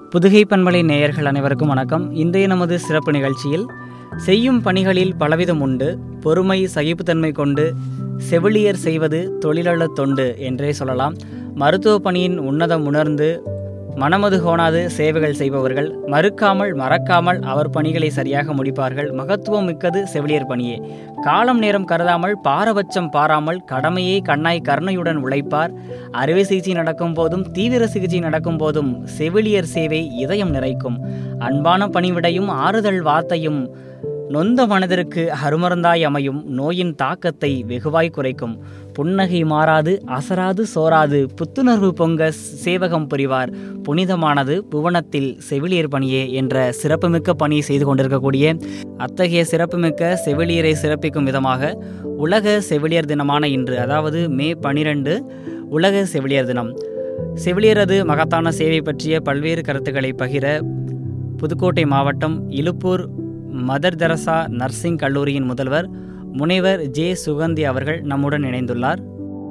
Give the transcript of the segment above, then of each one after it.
புதுகை பண்பலை நேயர்கள் அனைவருக்கும் வணக்கம் இன்றைய நமது சிறப்பு நிகழ்ச்சியில் செய்யும் பணிகளில் பலவிதம் உண்டு பொறுமை சகிப்புத்தன்மை கொண்டு செவிலியர் செய்வது தொழிலாளர் தொண்டு என்றே சொல்லலாம் மருத்துவ பணியின் உன்னதம் உணர்ந்து மனமது கோணாது சேவைகள் செய்பவர்கள் மறுக்காமல் மறக்காமல் அவர் பணிகளை சரியாக முடிப்பார்கள் மகத்துவம் மிக்கது செவிலியர் பணியே காலம் நேரம் கருதாமல் பாரபட்சம் பாராமல் கடமையை கண்ணாய் கருணையுடன் உழைப்பார் அறுவை சிகிச்சை நடக்கும் போதும் தீவிர சிகிச்சை நடக்கும் போதும் செவிலியர் சேவை இதயம் நிறைக்கும் அன்பான பணிவிடையும் ஆறுதல் வார்த்தையும் நொந்த மனதிற்கு அருமருந்தாய் அமையும் நோயின் தாக்கத்தை வெகுவாய் குறைக்கும் புன்னகை மாறாது அசராது சோராது புத்துணர்வு பொங்க சேவகம் புரிவார் புனிதமானது புவனத்தில் செவிலியர் பணியே என்ற சிறப்புமிக்க பணி செய்து கொண்டிருக்கக்கூடிய அத்தகைய சிறப்புமிக்க செவிலியரை சிறப்பிக்கும் விதமாக உலக செவிலியர் தினமான இன்று அதாவது மே பனிரெண்டு உலக செவிலியர் தினம் செவிலியரது மகத்தான சேவை பற்றிய பல்வேறு கருத்துக்களை பகிர புதுக்கோட்டை மாவட்டம் இலுப்பூர் மதர் தெரசா நர்சிங் கல்லூரியின் முதல்வர் முனைவர் ஜே சுகந்தி அவர்கள் நம்முடன் இணைந்துள்ளார்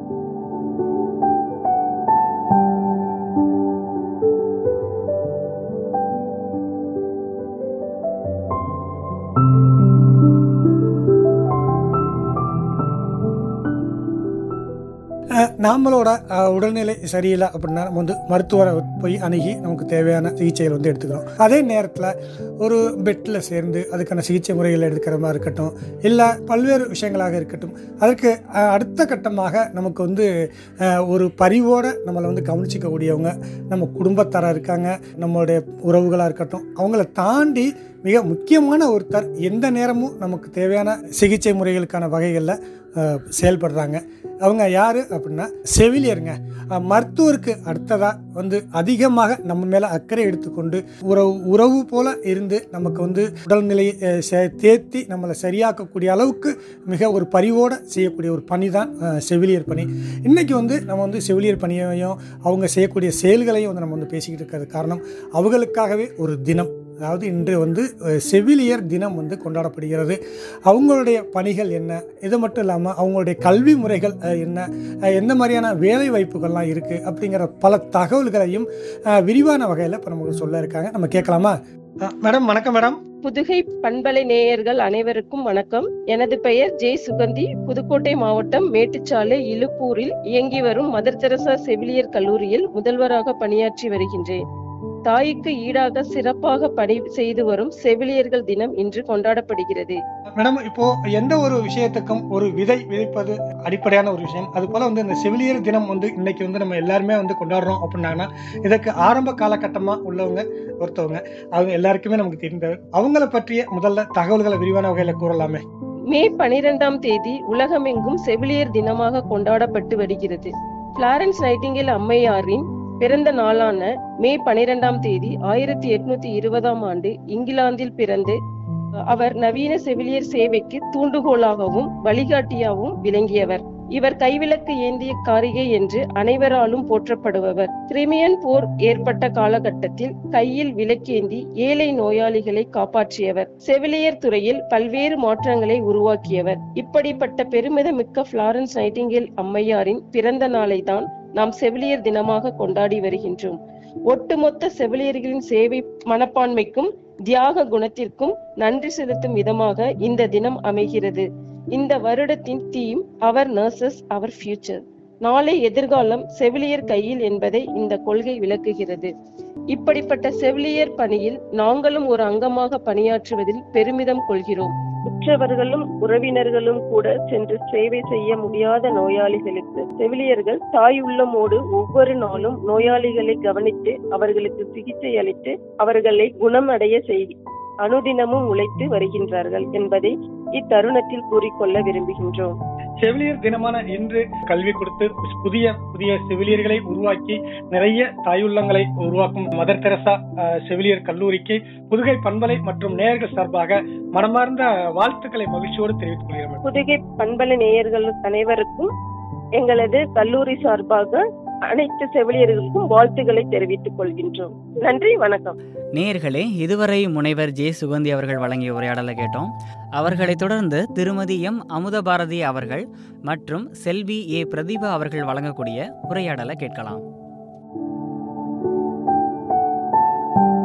அஹ், நம்மளோட அஹ், உடல்நிலை சரியில்லை அப்படின்னா நம்ம வந்து மருத்துவரை போய் அணுகி நமக்கு தேவையான சிகிச்சைகள் வந்து எடுத்துக்கிறோம் அதே நேரத்தில் ஒரு பெட்டில் சேர்ந்து அதுக்கான சிகிச்சை முறைகள் எடுக்கிற மாதிரி இருக்கட்டும் இல்லை பல்வேறு விஷயங்களாக இருக்கட்டும் அதற்கு அஹ், அடுத்த கட்டமாக நமக்கு வந்து அஹ், ஒரு பரிவோடு நம்மளை வந்து கவனிச்சிக்கக்கூடியவங்க நம்ம குடும்பத்தாராக இருக்காங்க நம்மளுடைய உறவுகளாக இருக்கட்டும் அவங்கள தாண்டி மிக முக்கியமான ஒருத்தர் எந்த நேரமும் நமக்கு தேவையான சிகிச்சை முறைகளுக்கான வகைகளில் அஹ், செயல்படுறாங்க அவங்க யார் அப்படின்னா செவிலியருங்க அஹ், மருத்துவருக்கு அடுத்ததாக வந்து அதிகமாக நம்ம மேலே அக்கறை எடுத்துக்கொண்டு உறவு உறவு போல இருந்து நமக்கு வந்து உடல்நிலையை அஹ், சே- தேத்தி நம்மளை சரியாக்கக்கூடிய அளவுக்கு மிக ஒரு பரிவோடு செய்யக்கூடிய ஒரு பணி தான் அஹ், செவிலியர் பணி இன்றைக்கி வந்து நம்ம வந்து செவிலியர் பணியையும் அவங்க செய்யக்கூடிய செயல்களையும் வந்து நம்ம வந்து பேசிக்கிட்டு இருக்கிறது காரணம் அவங்களுக்காகவே ஒரு தினம் அதாவது இன்று வந்து அஹ், செவிலியர் தினம் வந்து கொண்டாடப்படுகிறது அவங்களுடைய பணிகள் என்ன இது மட்டும் இல்லாமல் அவங்களுடைய கல்வி முறைகள் அஹ், என்ன அஹ், எந்த மாதிரியான வேலை வாய்ப்புகள்லாம் இருக்குது அப்படிங்கிற பல தகவல்களையும் அஹ், விரிவான வகையில் இப்போ நமக்கு சொல்ல இருக்காங்க நம்ம கேட்கலாமா அஹ், மேடம் வணக்கம் மேடம் புதுகை பண்பலை நேயர்கள் அனைவருக்கும் வணக்கம் எனது பெயர் ஜே சுகந்தி புதுக்கோட்டை மாவட்டம் மேட்டுச்சாலை இலுப்பூரில் இயங்கி வரும் மதர் தெரசா செவிலியர் கல்லூரியில் முதல்வராக பணியாற்றி வருகின்றேன் தாய்க்கு ஈடாக சிறப்பாக பணி செய்து வரும் செவிலியர்கள் தினம் இன்று கொண்டாடப்படுகிறது மேடம் இப்போ எந்த ஒரு விஷயத்துக்கும் ஒரு விதை விதைப்பது அடிப்படையான ஒரு விஷயம் அது போல வந்து இந்த செவிலியர் தினம் வந்து இன்னைக்கு வந்து நம்ம எல்லாருமே வந்து கொண்டாடுறோம் அப்படின்னாங்கன்னா இதற்கு ஆரம்ப காலகட்டமாக உள்ளவங்க ஒருத்தவங்க அவங்க எல்லாருக்குமே நமக்கு தெரிந்தது அவங்கள பற்றிய முதல்ல தகவல்களை விரிவான வகையில் கூறலாமே மே பனிரெண்டாம் தேதி உலகமெங்கும் செவிலியர் தினமாக கொண்டாடப்பட்டு வருகிறது பிளாரன்ஸ் நைட்டிங்கேல் அம்மையாரின் பிறந்த நாளான மே பனிரெண்டாம் தேதி ஆயிரத்தி எட்நூத்தி இருபதாம் ஆண்டு இங்கிலாந்தில் பிறந்து அவர் நவீன செவிலியர் சேவைக்கு தூண்டுகோலாகவும் வழிகாட்டியாகவும் விளங்கியவர் இவர் கைவிளக்கு ஏந்திய காரிகை என்று அனைவராலும் போற்றப்படுபவர் கிரிமியன் போர் ஏற்பட்ட காலகட்டத்தில் கையில் விளக்கேந்தி ஏழை நோயாளிகளை காப்பாற்றியவர் செவிலியர் துறையில் பல்வேறு மாற்றங்களை உருவாக்கியவர் இப்படிப்பட்ட பெருமிதமிக்க பிளாரன்ஸ் நைட்டிங்கேல் அம்மையாரின் பிறந்த நாளை தான் நாம் செவிலியர் தினமாக கொண்டாடி வருகின்றோம் ஒட்டுமொத்த செவிலியர்களின் சேவை மனப்பான்மைக்கும் தியாக குணத்திற்கும் நன்றி செலுத்தும் விதமாக இந்த தினம் அமைகிறது இந்த வருடத்தின் theme our nurses our future நாளை எதிர்காலம் செவிலியர் கையில் என்பதை இந்த கொள்கை விளக்குகிறது இப்படிப்பட்ட செவிலியர் பணியில் நாங்களும் ஒரு அங்கமாக பணியாற்றுவதில் பெருமிதம் கொள்கிறோம் உற்றவர்களும் உறவினர்களும் கூட சென்று சேவை செய்ய முடியாத நோயாளிகளுக்கு செவிலியர்கள் தாய் உள்ளமோடு ஒவ்வொரு நாளும் நோயாளிகளை கவனித்து அவர்களுக்கு சிகிச்சை அளித்து அவர்களை குணமடைய செய் அனுதினமும் உழைத்து வருகின்றார்கள் என்பதை இத்தருணத்தில் கூறிக்கொள்ள விரும்புகின்றோம் செவிலியர் தினமான இன்று கல்வி கொடுத்து புதிய புதிய செவிலியர்களை உருவாக்கி நிறைய தாயுள்ளங்களை உருவாக்கும் மதர் தெரசா அஹ், செவிலியர் கல்லூரிக்கு புதுகை பண்பலை மற்றும் நேயர்கள் சார்பாக மனமார்ந்த வாழ்த்துக்களை மகிழ்ச்சியோடு தெரிவித்துக் கொள்கிறேன் புதுகை பண்பலை நேயர்கள் அனைவருக்கும் எங்களது கல்லூரி சார்பாக அனைத்து செவிலியர்களுக்கும் வாழ்த்துக்களை தெரிவித்துக் கொள்கின்றோம் நன்றி வணக்கம் நேயர்களே இதுவரை முனைவர் ஜே சுகந்தி அவர்கள் வழங்கிய உரையாடலை கேட்டோம் அவர்களைத் தொடர்ந்து திருமதி எம் அமுதபாரதி அவர்கள் மற்றும் செல்வி ஏ பிரதீபா அவர்கள் வழங்கக்கூடிய உரையாடலை கேட்கலாம்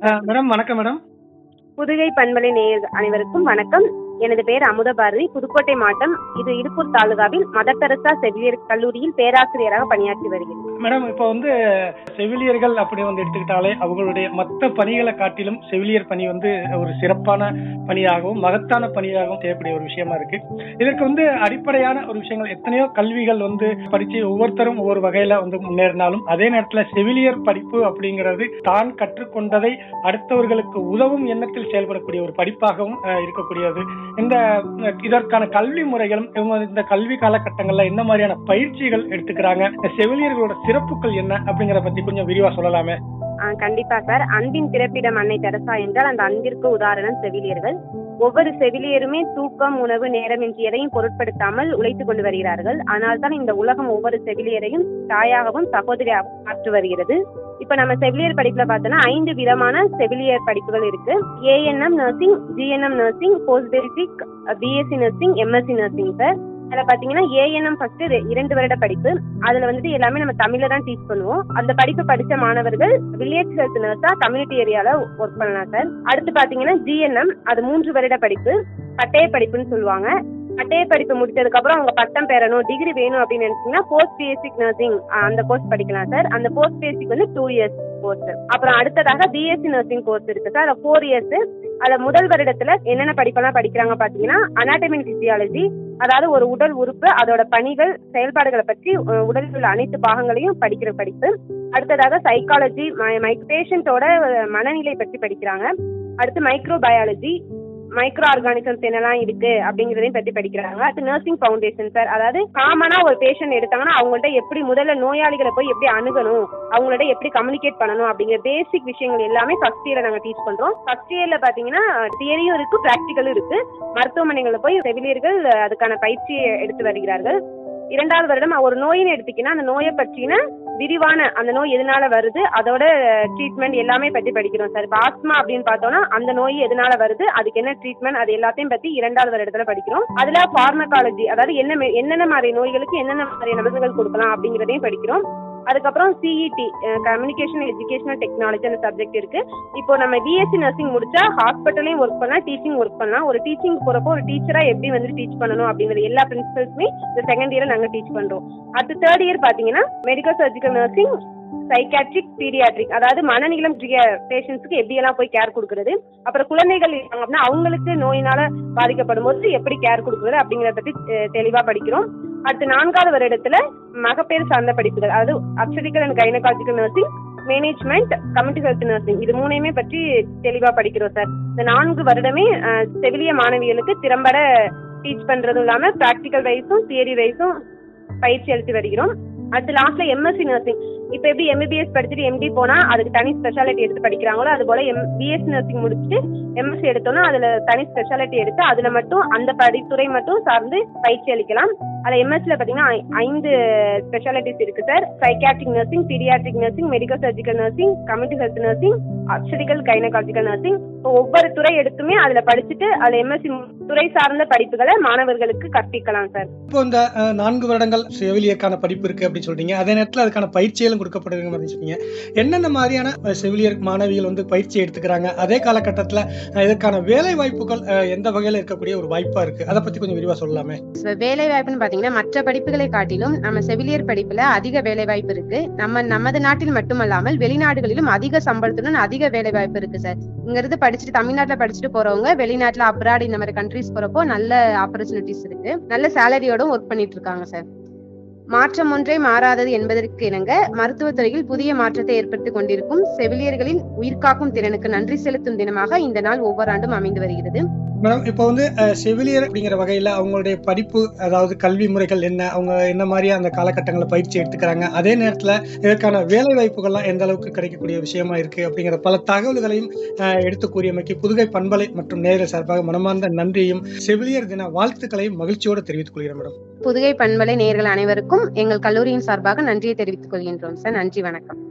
மேடம் வணக்கம் மேடம் புதுகை பண்பலை நேயர் அனைவருக்கும் வணக்கம் எனது பெயர் அமுதபாரதி புதுக்கோட்டை மாவட்டம் இது இடுப்பூர் தாலுகாவில் மதர் தெரசா செவிலியர் கல்லூரியில் பேராசிரியராக பணியாற்றி வருகிறேன் மேடம் இப்போ வந்து செவிலியர்கள் அப்படி வந்து எடுத்துக்கிட்டாலே அவங்களுடைய மற்ற பணிகளை காட்டிலும் செவிலியர் பணி வந்து ஒரு சிறப்பான பணியாகவும் மகத்தான பணியாகவும் செய்யக்கூடிய ஒரு விஷயமா இருக்கு இதற்கு வந்து அடிப்படையான ஒரு விஷயங்கள் எத்தனையோ கல்விகள் வந்து படிச்சு ஒவ்வொருத்தரும் ஒவ்வொரு வகையில வந்து முன்னேறினாலும் அதே நேரத்துல செவிலியர் படிப்பு அப்படிங்கிறது தான் கற்றுக்கொண்டதை அடுத்தவர்களுக்கு உதவும் எண்ணத்தில் செயல்படக்கூடிய ஒரு படிப்பாகவும் அஹ், இருக்கக்கூடியது இந்த அஹ், இதற்கான கல்வி முறைகளும் இவங்க இந்த கல்வி காலகட்டங்கள்ல என்ன மாதிரியான பயிற்சிகள் எடுத்துக்கிறாங்க இந்த செவிலியர்களோட சிறப்புகள் என்ன அப்படிங்கறத பத்தி கொஞ்சம் விரிவா சொல்லலாமே ஆஹ் கண்டிப்பா சார் அன்பின் பிறப்பிடம் அன்னை தெரசா என்றால் அந்த அன்பிற்கு உதாரணம் செவிலியர்கள் ஒவ்வொரு செவிலியருமே தூக்கம் உணவு நேரம் என்று எதையும் பொருட்படுத்தாமல் உழைத்துக் கொண்டு வருகிறார்கள் ஆனால் தான் இந்த உலகம் ஒவ்வொரு செவிலியரையும் தாயாகவும் சகோதரியாகவும் மாற்றி வருகிறது இப்ப நம்ம செவிலியர் படிப்புல பார்த்தோம்னா ஐந்து விதமான செவிலியர் படிப்புகள் இருக்கு ANM nursing GNM nursing post basic BSc nursing MSc nursing sir அதுல பாத்தீங்கன்னா ஏஎன்எம் ஃபர்ஸ்ட் இரண்டு வருட படிப்பு அதுல வந்துட்டு எல்லாமே நம்ம தமிழ்ல தான் டீச் பண்ணுவோம் அந்த படிப்பு படிச்ச மாணவர்கள் வில்லேஜ் ஹெல்த் நர்ஸா கம்யூனிட்டி ஏரியால ஒர்க் பண்ணலாம் சார் அடுத்து பாத்தீங்கன்னா ஜிஎன்எம் அது மூன்று வருட படிப்பு பட்டய படிப்புன்னு சொல்லுவாங்க பட்டய படிப்பு முடிச்சதுக்கு அப்புறம் அவங்க பட்டம் பெறணும் டிகிரி வேணும் அப்படின்னு நினைச்சீங்கன்னா போஸ்ட் பேசிக் நர்சிங் அந்த கோர்ஸ் படிக்கலாம் சார் அந்த போஸ்ட் பேசிக் வந்து டூ இயர்ஸ் கோர்ஸ் அப்புறம் அடுத்ததாக பிஎஸ்சி நர்சிங் கோர்ஸ் இருக்கு சார் அது ஃபோர் இயர்ஸ் அதுல முதல் வருடத்துல என்னென்ன படிப்பெல்லாம் படிக்கிறாங்க பாத்தீங்கன்னா அனாட்டமி பிசியாலஜி அதாவது ஒரு உடல் உறுப்பு அதோட பணிகள் செயல்பாடுகளை பற்றி அஹ், உடலில் உள்ள அனைத்து பாகங்களையும் படிக்கிற படிப்பு அடுத்ததாக சைக்காலஜி பேஷண்டோட மனநிலை பற்றி படிக்கிறாங்க அடுத்து மைக்ரோ பயாலஜி மைக்ரோ ஆர்கானிசம்ஸ் என்னெல்லாம் இருக்கு அப்படிங்கறதையும் பத்தி படிக்கிறாங்க அடுத்து நர்சிங் ஃபவுண்டேஷன் சார் அதாவது காமனா ஒரு பேஷண்ட் எடுத்தாங்கன்னா அவங்கள்ட்ட எப்படி முதல்ல நோயாளிகளை போய் எப்படி அணுகணும் அவங்களோட எப்படி கம்யூனிகேட் பண்ணணும் அப்படிங்கிற பேசிக் விஷயங்கள் எல்லாமே ஃபர்ஸ்ட் இயர்ல நாங்க டீச் பண்றோம் ஃபர்ஸ்ட் இயர்ல பாத்தீங்கன்னா தியரியும் இருக்கு ப்ராக்டிக்கலும் இருக்கு மருத்துவமனைகள்ல போய் செவிலியர்கள் அதுக்கான பயிற்சியை எடுத்து வருகிறார்கள் இரண்டாவது வருடம் ஒரு நோயின்னு எடுத்தீங்கன்னா அந்த நோயை பற்றின விரிவான அந்த நோய் எதனால வருது அதோட ட்ரீட்மெண்ட் எல்லாமே பத்தி படிக்கிறோம் சார் இப்போ ஆஸ்மா அப்படின்னு பார்த்தோம்னா அந்த நோய் எதனால வருது அதுக்கு என்ன ட்ரீட்மெண்ட் அது எல்லாத்தையும் பத்தி இரண்டாவது வருடத்துல படிக்கிறோம் அதுல ஃபார்மகாலஜி அதாவது என்ன மே- என்னென்ன மாதிரி நோய்களுக்கு என்னென்ன மாதிரி மருந்துகள் கொடுக்கலாம் அப்படிங்கிறதையும் படிக்கிறோம் அதுக்கப்புறம் சிஇடி கம்யூனிகேஷன் எஜுகேஷனல் டெக்னாலஜி அந்த சப்ஜெக்ட் இருக்கு இப்போ நம்ம பிஎஸ்சி நர்சிங் முடிச்சா ஹாஸ்பிட்டலையும் ஒர்க் பண்ணலாம் டீச்சிங் ஒர்க் பண்ணலாம் ஒரு டீச்சிங் போறப்போ ஒரு டீச்சரா எப்படி வந்து டீச் பண்ணணும் அப்படிங்கிற எல்லா பிரின்சிபல்ஸுமே இந்த செகண்ட் இயர்ல நாங்க டீச் பண்றோம் அடுத்து தேர்ட் இயர் பாத்தீங்கன்னா medical surgical nursing psychiatric paediatric அதாவது மனநீளம் பேஷண்ட்ஸ்க்கு எப்படி எல்லாம் போய் கேர் கொடுக்கறது அப்புறம் குழந்தைகள் இருக்காங்க அப்படின்னா அவங்களுக்கு நோயினால பாதிக்கப்படும் போது எப்படி கேர் கொடுக்கறது அப்படிங்கறத பத்தி அஹ், தெளிவா படிக்கிறோம் அடுத்து நான்காவது வருடத்துல மகப்பேறு சார்ந்த படிப்புகள் அதாவது obstetrical and gynaecological nursing management community health nursing இது மூணையுமே பற்றி தெளிவா படிக்கிறோம் சார் இந்த நான்கு வருடமே அஹ், செவிலிய மாணவிகளுக்கு திறம்பட டீச் பண்றதும் இல்லாம பிராக்டிக்கல் வைஸும் தியரி வைஸும் பயிற்சி அளித்து வருகிறோம் அடுத்து லாஸ்ட்ல எம்எஸ்சி நர்சிங் இப்ப எப்படி எம்பிபிஎஸ் படிச்சுட்டு எம்டி போனா அதுக்கு தனி ஸ்பெஷாலிட்டி எடுத்து படிக்கிறாங்களோ அது போல எம் பிஎஸ்சி நர்சிங் முடிச்சுட்டு எம்எஸ்சி எடுத்தோம்னா அதுல தனி ஸ்பெஷாலிட்டி எடுத்து அதுல மட்டும் அந்த படித்துறை மட்டும் சார்ந்து பயிற்சி அளிக்கலாம் அதுல எம்எஸ்சில பாத்தீங்கன்னா ஐ- ஐந்து ஸ்பெஷாலிட்டிஸ் இருக்கு sir psychiatric nursing paediatric nursing medical surgical nursing community health nursing obstetrical gynaecological nursing இப்போ ஒவ்வொரு துறை எடுத்துமே அதுல படிச்சுட்டு அதுல எம்எஸ்சி துறை சார்ந்த படிப்புகளை மாணவர்களுக்கு கற்பிக்கலாம் சார் இப்போ இந்த அஹ், நான்கு வருடங்கள் செவிலியருக்கான படிப்பு இருக்கு அப்படின்னு சொல்றீங்க அதே நேரத்தில் அதுக்கான பயிற்சிகளும் கொடுக்கப்படுதுங்க மாதிரி சொன்னீங்க என்னென்ன மாதிரியான அஹ், செவிலியர் மாணவிகள் வந்து பயிற்சி எடுத்துக்கிறாங்க அதே காலகட்டத்தில் இதற்கான வேலை வாய்ப்புகள் அஹ், எந்த வகையில் இருக்கக்கூடிய ஒரு வாய்ப்பா இருக்கு அதை பத்தி கொஞ்சம் விரிவா சொல்லலாமே So, வேலை வாய்ப்புன்னு பாத்தீங்கன்னா மற்ற படிப்புகளை காட்டிலும் நம்ம செவிலியர் படிப்புல அதிக வேலை வாய்ப்பு இருக்கு நம்ம நமது நாட்டில் மட்டுமல்லாமல் வெளிநாடுகளிலும் அதிக சம்பளத்துடன் அதிக வேலை வாய்ப்பு இருக்கு சார் இங்க இருந்து படிச்சுட்டு தமிழ்நாட்டுல படிச்சுட்டு போறவங்க வெளிநாட்டுல அப்ராட் இந்த மாதிரி கண்ட்ரிஸ் போறப்போ நல்ல ஆப்பர்ச்சுனிட்டிஸ் இருக்கு நல்ல சேலரியோட ஒர்க் பண்ணிட்டு இருக்காங்க சார் மாற்றம் ஒன்றே மாறாதது என்பதற்கு இணங்க மருத்துவத்துறையில் புதிய மாற்றத்தை ஏற்படுத்திக் கொண்டிருக்கும் செவிலியர்களின் உயிர்காக்கும் திறனுக்கு நன்றி செலுத்தும் தினமாக இந்த நாள் ஒவ்வொரு ஆண்டும் அமைந்து வருகிறது மேடம் இப்போ வந்து அஹ், செவிலியர் அப்படிங்கிற வகையில் அவங்களுடைய படிப்பு அதாவது கல்வி முறைகள் என்ன அவங்க என்ன மாதிரி அந்த காலகட்டங்களில் பயிற்சி எடுத்துக்கிறாங்க அதே நேரத்தில் இதற்கான வேலை வாய்ப்புகள்லாம் எந்த அளவுக்கு கிடைக்கக்கூடிய விஷயமா இருக்கு அப்படிங்கிற பல தகவல்களையும் அஹ், எடுத்து கூறியமைக்கு புதுகை பண்பலை மற்றும் நேரில் சார்பாக மனமார்ந்த நன்றியும் செவிலியர் தின வாழ்த்துக்களையும் மகிழ்ச்சியோடு தெரிவித்துக் கொள்கிறேன் மேடம் புதுகை பண்பலை நேர்கள் அனைவருக்கும் எங்கள் கல்லூரியின் சார்பாக நன்றியை தெரிவித்துக் கொள்கின்றோம் சார் நன்றி வணக்கம்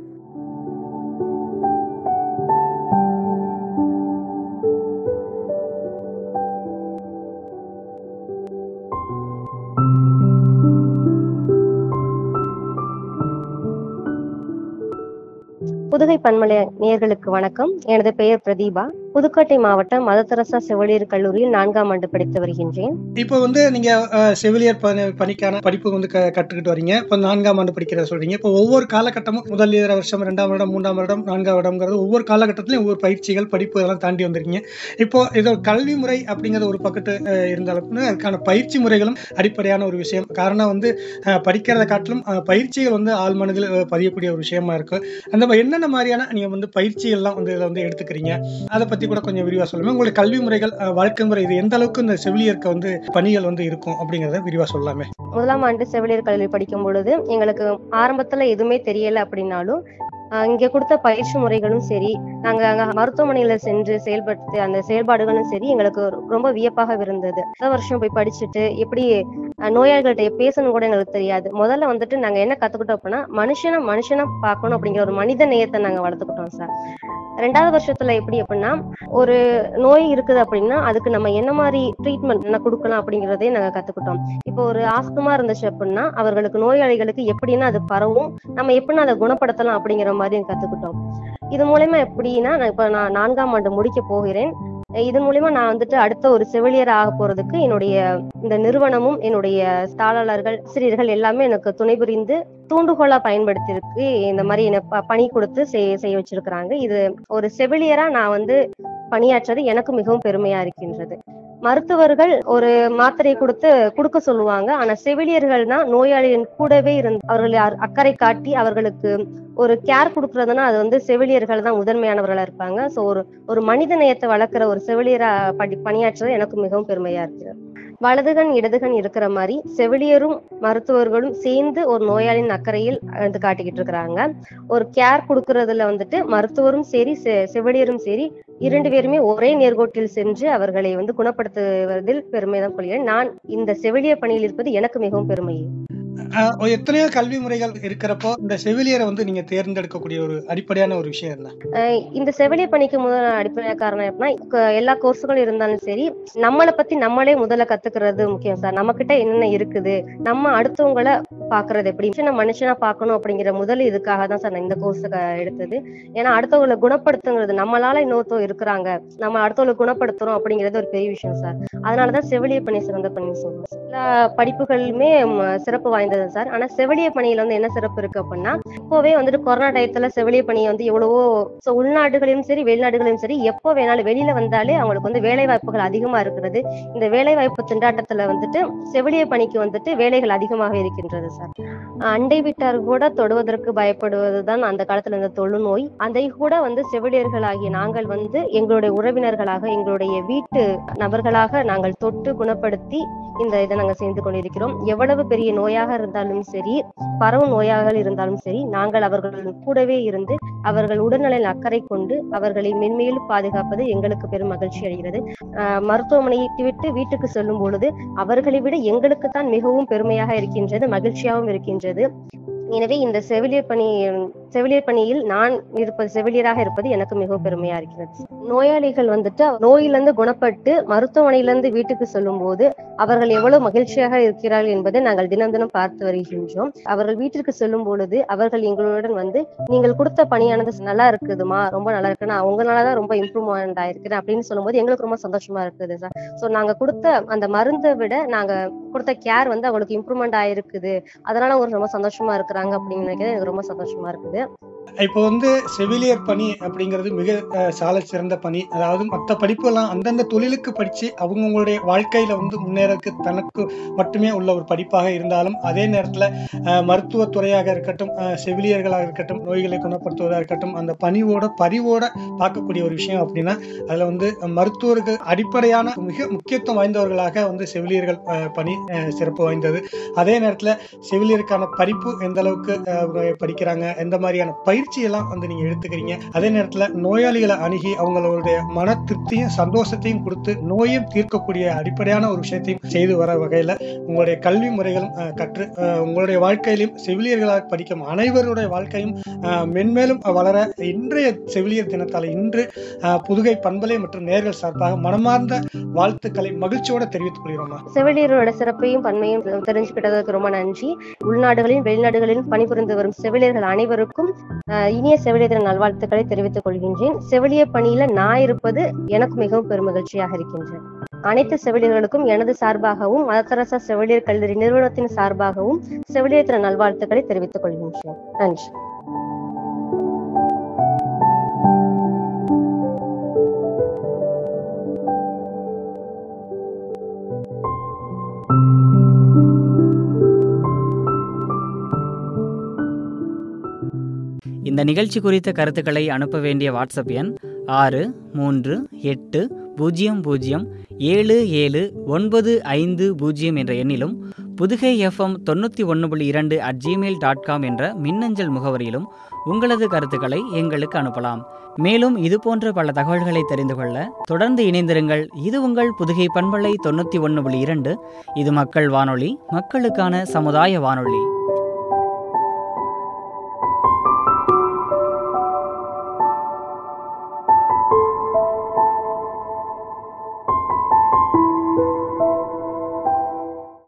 புதுகை பன்மலை நேயர்களுக்கு வணக்கம் எனது பெயர் பிரதீபா புதுக்கோட்டை மாவட்டம் மதத்தரசா செவிலியர் கல்லூரியில் நான்காம் ஆண்டு படித்து வருகின்றேன் இப்போ வந்து நீங்க அஹ், செவிலியர் பணி பணிக்கான படிப்பு வந்து க- கற்றுக்கிட்டு வரீங்க இப்போ நான்காம் ஆண்டு படிக்கிறத சொல்றீங்க இப்போ ஒவ்வொரு காலகட்டமும் முதல் இயற வருஷம் ரெண்டாம் வருடம் மூன்றாம் வருடம் நான்காம் வருடம்ங்கிறது ஒவ்வொரு காலகட்டத்திலையும் ஒவ்வொரு பயிற்சிகள் படிப்பு இதெல்லாம் தாண்டி வந்திருக்கீங்க இப்போ இது ஒரு கல்வி முறை அப்படிங்கிற ஒரு பக்கத்து அஹ், இருந்தாலும் அதுக்கான பயிற்சி முறைகளும் அடிப்படையான ஒரு விஷயம் காரணம் வந்து அஹ், படிக்கிறத காட்டிலும் அஹ், பயிற்சிகள் வந்து ஆள் மனதில் அஹ், பதியக்கூடிய ஒரு விஷயமா இருக்கு அந்த மாதிரி என்னென்ன மாதிரியான நீங்க வந்து பயிற்சிகள்லாம் வந்து இதில் வந்து எடுத்துக்கிறீங்க அதை பத்தி கூட கொஞ்சம் விரிவா சொல்லுங்க உங்களுடைய கல்வி முறைகள் அஹ், வாழ்க்கை முறை இது எந்த அளவுக்கு இந்த செவிலியருக்கு வந்து பணிகள் வந்து இருக்கும் அப்படிங்கறத விரிவா சொல்லலாமே முதலாம் ஆண்டு செவிலியர் கல்லூரி படிக்கும் பொழுது எங்களுக்கு ஆரம்பத்துல எதுவுமே தெரியல அப்படின்னாலும் ஆஹ் இங்க கொடுத்த பயிற்சி முறைகளும் சரி நாங்க அங்க மருத்துவமனையில சென்று செயல்படுத்து அந்த செயல்பாடுகளும் சரி எங்களுக்கு ஒரு- ரொம்ப வியப்பாக இருந்தது முதல் வருஷம் போய் படிச்சுட்டு எப்படி அஹ், நோயாளிகள்ட்ட பேசணும் கூட எங்களுக்கு தெரியாது முதல்ல வந்துட்டு நாங்க என்ன கத்துக்கிட்டோம் அப்படின்னா மனுஷனை மனுஷனா பார்க்கணும் அப்படிங்கிற ஒரு மனித நேயத்தை நாங்க வளர்த்துக்கிட்டோம் சார் ரெண்டாவது வருஷத்துல எப்படி அப்படின்னா ஒரு நோய் இருக்குது அப்படின்னா அதுக்கு நம்ம என்ன மாதிரி ட்ரீட்மெண்ட் என்ன கொடுக்கலாம் அப்படிங்கிறதையும் நாங்க கத்துக்கிட்டோம் இப்போ ஒரு ஆஸ்துமா இருந்துச்சு அப்படின்னா அவர்களுக்கு நோயாளிகளுக்கு எப்படின்னா அது பரவும் நம்ம எப்படின்னா அதை குணப்படுத்தலாம் அப்படிங்கிற மாதிரி கத்துக்கிட்டோம் இது மூலயமா எப்படின்னா நான் இப்ப நான் நான்காம் ஆண்டு முடிக்க போகிறேன் இதன் மூலியமா நான் வந்துட்டு அடுத்த ஒரு செவிலியர் ஆக போறதுக்கு என்னுடைய இந்த நிறுவனமும் என்னுடைய தாளர்கள் ஆசிரியர்கள் எல்லாமே எனக்கு துணை புரிந்து தூண்டுகோலா பயன்படுத்தியிருக்கு இந்த மாதிரி என்ன ப- பணி கொடுத்து செய்ய செய்ய வச்சிருக்கிறாங்க இது ஒரு செவிலியரா நான் வந்து பணியாற்றது எனக்கு மிகவும் பெருமையா இருக்கின்றது மருத்துவர்கள் ஒரு மாத்திரை கொடுத்து கொடுக்க சொல்லுவாங்க ஆனா செவிலியர்கள் தான் நோயாளியின் கூடவே இருந்து அவர்களை அ- அக்கறை காட்டி அவர்களுக்கு ஒரு கேர் கொடுக்கறதுன்னா அது வந்து செவிலியர்கள் தான் முதன்மையானவர்களா இருப்பாங்க சோ ஒரு ஒரு மனித நேயத்தை வளர்க்குற ஒரு செவிலியரா படி பணியாற்றுறது எனக்கு மிகவும் பெருமையா இருக்கு வலதுகண் இடதுகண் இருக்கிற மாதிரி செவிலியரும் மருத்துவர்களும் சேர்ந்து ஒரு நோயாளியின் அக்கறையில் வந்து காட்டிக்கிட்டு இருக்கிறாங்க ஒரு கேர் கொடுக்கறதுல வந்துட்டு மருத்துவரும் சரி செ- செவிலியரும் சரி இரண்டு பேருமே ஒரே நேர்கோட்டில் சென்று அவர்களை வந்து குணப்படுத்துவதில் பெருமைதான் கொள்கிறேன் நான் இந்த செவிலியர் பணியில் இருப்பது எனக்கு மிகவும் பெருமை அஹ், எத்தனையோ கல்வி முறைகள் இருக்கிறப்போ இந்த செவிலியரை வந்து நீங்க தேர்ந்தெடுக்கக்கூடிய ஒரு அடிப்படையான ஒரு விஷயம் என்ன அஹ் இந்த செவிலியர் பணிக்கு முதல் அடிப்படை காரணம் எப்படின்னா க- எல்லா கோர்ஸுகளும் இருந்தாலும் சரி நம்மளை பத்தி நம்மளே முதல்ல கத்துக்கிறது முக்கியம் சார் நம்ம கிட்ட என்னென்ன இருக்குது நம்ம அடுத்தவங்கள பாக்குறது எப்படி மனுஷனை மனுஷனா பார்க்கணும் அப்படிங்கிற முதல் இதுக்காக தான் சார் நான் இந்த கோர்ஸ் எடுத்தது ஏன்னா அடுத்தவங்களை குணப்படுத்துங்கிறது நம்மளால இன்னொருத்தவங்க இருக்கிறாங்க நம்ம அடுத்தவங்களை குணப்படுத்துறோம் அப்படிங்கிறது ஒரு பெரிய விஷயம் சார் அதனாலதான் செவிலியர் பணி சிறந்த பணி சொல்றோம் எல்லா படிப்புகளுமே ம், சிறப்பு வாய்ந்தது சார் ஆனா செவிலியர் பணியில வந்து என்ன சிறப்பு இருக்கு அப்படின்னா இப்போவே வந்துட்டு கொரோனா டயத்துல செவிலியர் பணியை வந்து எவ்வளவோ so உள்நாடுகளிலும் சரி வெளிநாடுகளிலும் சரி எப்போ வேணாலும் வெளியில வந்தாலே அவங்களுக்கு வந்து வேலை வாய்ப்புகள் அதிகமா இருக்கிறது இந்த வேலை வாய்ப்பு திண்டாட்டத்துல வந்துட்டு செவிலியர் பணிக்கு வந்துட்டு வேலைகள் அதிகமாக இருக்கின்றது சார் அண்டை வீட்டார் கூட தொடுவதற்கு பயப்படுவதுதான் அந்த காலத்துல இருந்த தொழுநோய் அதை கூட வந்து செவிலியர்களாகிய நாங்கள் வந்து எங்களுடைய உறவினர்களாக எங்களுடைய வீட்டு நபர்களாக நாங்கள் தொட்டு குணப்படுத்தி இந்த இதை நாங்க செய்து கொண்டிருக்கிறோம் எவ்வளவு பெரிய நோயாக இருந்தாலும் சரி பரவும் நோயாக இருந்தாலும் சரி நாங்கள் அவர்கள் கூடவே இருந்து அவர்கள் உடல்நலில் அக்கறை கொண்டு அவர்களை மென்மேலும் பாதுகாப்பது எங்களுக்கு பெரும் மகிழ்ச்சி அடைகிறது ஆஹ் மருத்துவமனையை விட்டு வீட்டுக்கு செல்லும் பொழுது அவர்களை விட எங்களுக்கு தான் மிகவும் பெருமையாக இருக்கின்றது மகிழ்ச்சியாகவும் இருக்கின்றது எனவே இந்த செவிலியர் பணி செவிலியர் பணியில் நான் இருப்பது செவிலியராக இருப்பது எனக்கு மிகவும் பெருமையா இருக்கிறது நோயாளிகள் வந்துட்டு நோயிலிருந்து குணப்பட்டு மருத்துவமனையிலிருந்து வீட்டுக்கு செல்லும் போது அவர்கள் எவ்வளவு மகிழ்ச்சியாக இருக்கிறார்கள் என்பதை நாங்கள் தினம் தினம் பார்த்து வருகின்றோம் அவர்கள் வீட்டிற்கு செல்லும் பொழுது அவர்கள் எங்களுடன் வந்து நீங்கள் கொடுத்த பணியானது நல்லா இருக்குதுமா ரொம்ப நல்லா இருக்கு நான் உங்களாலதான் ரொம்ப இம்ப்ரூவ்மெண்ட் ஆயிருக்கிறேன் அப்படின்னு சொல்லும்போது எங்களுக்கு ரொம்ப சந்தோஷமா இருக்குது சார் சோ நாங்க கொடுத்த அந்த மருந்தை விட நாங்க கொடுத்த கேர் வந்து அவங்களுக்கு இம்ப்ரூவ்மெண்ட் ஆயிருக்குது அதனால அவங்க ரொம்ப சந்தோஷமா இருக்கிறாங்க அப்படின்னு நினைக்கிறது எனக்கு ரொம்ப சந்தோஷமா இருக்குது இப்போ வந்து செவிலியர் பணி அப்படிங்கிறது மிக அஹ், சால சிறந்த பணி அதாவது மற்ற படிப்பெல்லாம் அந்தந்த தொழிலுக்கு படிச்சு அவங்கவுங்களுடைய வாழ்க்கையில வந்து முன்னேறதுக்கு தனக்கு மட்டுமே உள்ள ஒரு படிப்பாக இருந்தாலும் அதே நேரத்துல அஹ், மருத்துவத்துறையாக இருக்கட்டும் அஹ், செவிலியர்களாக இருக்கட்டும் நோய்களை குணப்படுத்துவதாக இருக்கட்டும் அந்த பணிவோட பரிவோட பார்க்கக்கூடிய ஒரு விஷயம் அப்படின்னா அதுல வந்து மருத்துவருக்கு அடிப்படையான மிக முக்கியத்துவம் வாய்ந்தவர்களாக வந்து செவிலியர்கள் அஹ், பணி அஹ், சிறப்பு வாய்ந்தது அதே நேரத்துல செவிலியருக்கான படிப்பு எந்த அளவுக்கு அஹ், அவங்க படிக்கிறாங்க எந்த மாதிரியான பயிற்சி எல்லாம் வந்து நீங்க எடுத்துக்கிறீங்க அதே நேரத்துல நோயாளிகளை அணுகி அவங்களுடைய மன திருப்தியும் சந்தோஷத்தையும் கொடுத்து நோயும் தீர்க்கக்கூடிய அடிப்படையான ஒரு விஷயத்தையும் செய்து வர வகையில உங்களுடைய கல்வி முறைகளும் அஹ், கற்று அஹ், உங்களுடைய வாழ்க்கையிலும் செவிலியர்களாக படிக்கும் அனைவருடைய வாழ்க்கையும் அஹ், மென்மேலும் வளர இன்றைய செவிலியர் தினத்தால இன்று அஹ், புதுகை பண்பலை மற்றும் நேர்கள் சார்பாக மனமார்ந்த வாழ்த்துக்களை மகிழ்ச்சியோட தெரிவித்துக் கொள்கிறோமா செவிலியரோட சிறப்பையும் பன்மையும் தெரிஞ்சுக்கிட்டதுக்கு ரொம்ப நன்றி உள்நாடுகளிலும் வெளிநாடுகளிலும் பணிபுரிந்து வரும் செவிலியர்கள் அனைவருக்கும் அஹ், இனிய செவிலியர் தின நல்வாழ்த்துக்களை தெரிவித்துக் கொள்கின்றேன் செவிலியர் பணியில நான் இருப்பது எனக்கு மிகவும் பெருமகிழ்ச்சியாக இருக்கின்றேன் அனைத்து செவிலியர்களுக்கும் எனது சார்பாகவும் மதத்தரச செவிலியர் கல்லூரி நிறுவனத்தின் சார்பாகவும் செவிலியர் தின நல்வாழ்த்துக்களை தெரிவித்துக் கொள்கின்றேன் நன்றி இந்த நிகழ்ச்சி குறித்த கருத்துக்களை அனுப்ப வேண்டிய வாட்ஸ்அப் எண் ஆறு மூன்று எட்டு பூஜ்ஜியம் பூஜ்ஜியம் ஏழு ஏழு ஒன்பது ஐந்து பூஜ்ஜியம் என்ற எண்ணிலும் புதுகை எஃப்எம் தொண்ணூற்றி ஒன்று புள்ளி இரண்டு அட் ஜிமெயில் டாட் காம் என்ற மின்னஞ்சல் முகவரியிலும் உங்களது கருத்துக்களை எங்களுக்கு அனுப்பலாம் மேலும் இது போன்ற பல தகவல்களை தெரிந்து கொள்ள தொடர்ந்து இணைந்திருங்கள் இது உங்கள் புதுகை பண்பலை தொண்ணூற்றி ஒன்று புள்ளி இரண்டு இது மக்கள் வானொலி மக்களுக்கான சமுதாய வானொலி